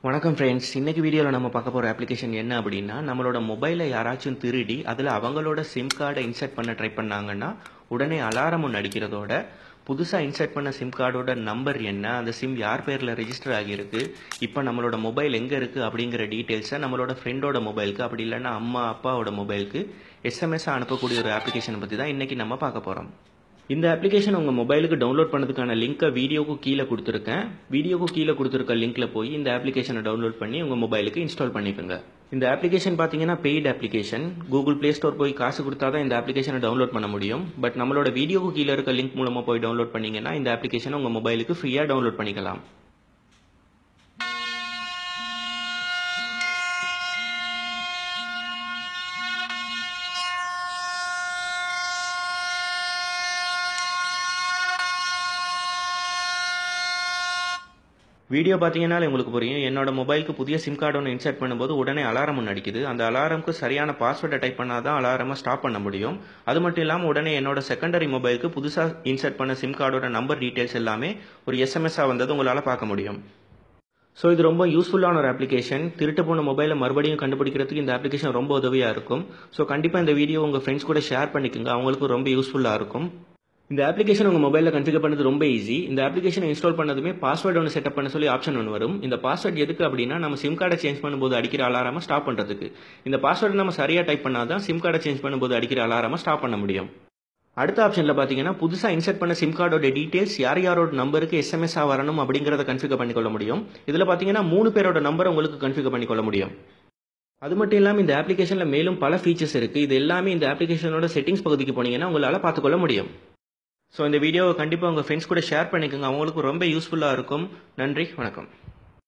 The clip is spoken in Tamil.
வணக்கம் ஃப்ரெண்ட்ஸ் இன்னைக்கு வீடியோவில் நம்ம பார்க்க போகிற அப்ளிகேஷன் என்ன அப்படின்னா நம்மளோட மொபைலை யாராச்சும் திருடி அதில் அவங்களோட சிம் கார்டை இன்சர்ட் பண்ண ட்ரை பண்ணாங்கன்னா உடனே அலாரம் ஒன்று அடிக்கிறதோட புதுசாக இன்சர்ட் பண்ண சிம் கார்டோட நம்பர் என்ன அந்த சிம் யார் பேரில் ரெஜிஸ்டர் ஆகியிருக்கு இப்போ நம்மளோட மொபைல் எங்கே இருக்குது அப்படிங்கிற டீட்டெயில்ஸை நம்மளோட ஃப்ரெண்டோட மொபைலுக்கு அப்படி இல்லைன்னா அம்மா அப்பாவோட மொபைலுக்கு எஸ்எம்எஸ் அனுப்பக்கூடிய ஒரு அப்ளிகேஷனை பற்றி தான் இன்றைக்கி நம்ம பார்க்க போகிறோம் இந்த அப்ளிகேஷன் உங்கள் மொபைலுக்கு டவுன்லோட் பண்ணதுக்கான லிங்க்கை வீடியோக்கு கீழே கொடுத்துருக்கேன் வீடியோக்கு கீழே கொடுத்துருக்க லிங்க்ல போய் இந்த அப்ளிகேஷனை டவுன்லோட் பண்ணி உங்கள் மொபைலுக்கு இன்ஸ்டால் பண்ணிக்கோங்க இந்த அப்ளிகேஷன் பார்த்தீங்கன்னா paid application Google Play Store போய் காசு கொடுத்தா தான் இந்த அப்ளிகேஷனை டவுன்லோட் பண்ண முடியும் பட் நம்மளோட வீடியோக்கு கீழே இருக்க லிங்க் மூலமாக போய் டவுன்லோட் பண்ணீங்கன்னா இந்த அப்ளிகேஷனை உங்கள் மொபைலுக்கு ஃப்ரீயாக டவுன்லோட் பண்ணிக்கலாம் வீடியோ பார்த்தீங்கன்னா உங்களுக்கு புரியும் என்னோட மொபைலுக்கு புதிய சிம் கார்டு ஒன்று இன்சர்ட் பண்ணும்போது உடனே அலாரம் ஒன்று அடிக்குது அந்த அலாரம்க்கு சரியான பாஸ்வேர்டை டைப் பண்ணால் தான் அலாரமாக ஸ்டாப் பண்ண முடியும் அது மட்டும் இல்லாமல் உடனே என்னோட செகண்டரி மொபைலுக்கு புதுசாக இன்சர்ட் பண்ண சிம் கார்டோட நம்பர் டீட்டெயில்ஸ் எல்லாமே ஒரு எஸ்எம்எஸ்ஸாக வந்தது உங்களால் பார்க்க முடியும் ஸோ இது ரொம்ப யூஸ்ஃபுல்லான ஒரு அப்ளிகேஷன் திருட்டு போன மொபைலை மறுபடியும் கண்டுபிடிக்கிறதுக்கு இந்த அப்ளிகேஷன் ரொம்ப உதவியாக இருக்கும் ஸோ கண்டிப்பாக இந்த வீடியோ உங்கள் ஃப்ரெண்ட்ஸ் கூட ஷேர் பண்ணிக்கோங்க அவங்களுக்கும் ரொம்ப யூஸ்ஃபுல்லாக இருக்கும் இந்த அப்ளிகேஷன் உங்கள் மொபைலில் கன்ஃபிகர் பண்ணது ரொம்ப ஈஸி இந்த அப்ளிகேஷன் இன்ஸ்டால் பண்ணதுமே பாஸ்வேர்டு ஒன்று செட்டப் பண்ண சொல்லி ஆப்ஷன் ஒன்று வரும் இந்த பாஸ்வேர்டு எதுக்கு அப்படின்னா நம்ம சிம் கார்டை சேஞ்ச் பண்ணும்போது அடிக்கிற அலாரமாக ஸ்டாப் பண்ணுறதுக்கு இந்த பாஸ்வேர்டு நம்ம சரியாக டைப் பண்ணால் தான் சிம் கார்டை சேஞ்ச் பண்ணும்போது அடிக்கிற அலாரமாக ஸ்டாப் பண்ண முடியும் அடுத்த ஆப்ஷனில் பார்த்தீங்கன்னா புதுசாக இன்சர்ட் பண்ண சிம் கார்டோட டீட்டெயில்ஸ் யார் யாரோட நம்பருக்கு எஸ்எம்எஸ்ஸாக வரணும் அப்படிங்கிறத கன்ஃபிகர் பண்ணிக்கொள்ள முடியும் இதில் பார்த்தீங்கன்னா மூணு பேரோட நம்பரை உங்களுக்கு கன்ஃபிகர் பண்ணிக்கொள்ள முடியும் அது மட்டும் இல்லாமல் இந்த அப்ளிகேஷனில் மேலும் பல ஃபீச்சர்ஸ் இருக்குது இது எல்லாமே இந்த அப்ளிகேஷனோட செட்டிங்ஸ் பகுதிக்கு போனீங்கன்னா உங்களால் பார்த்துக்கொள்ள முடியும் ஸோ இந்த வீடியோவை கண்டிப்பாக உங்கள் ஃப்ரெண்ட்ஸ் கூட ஷேர் பண்ணிக்கோங்க அவங்களுக்கும் ரொம்ப யூஸ்ஃபுல்லாக இருக்கும் நன்றி வணக்கம்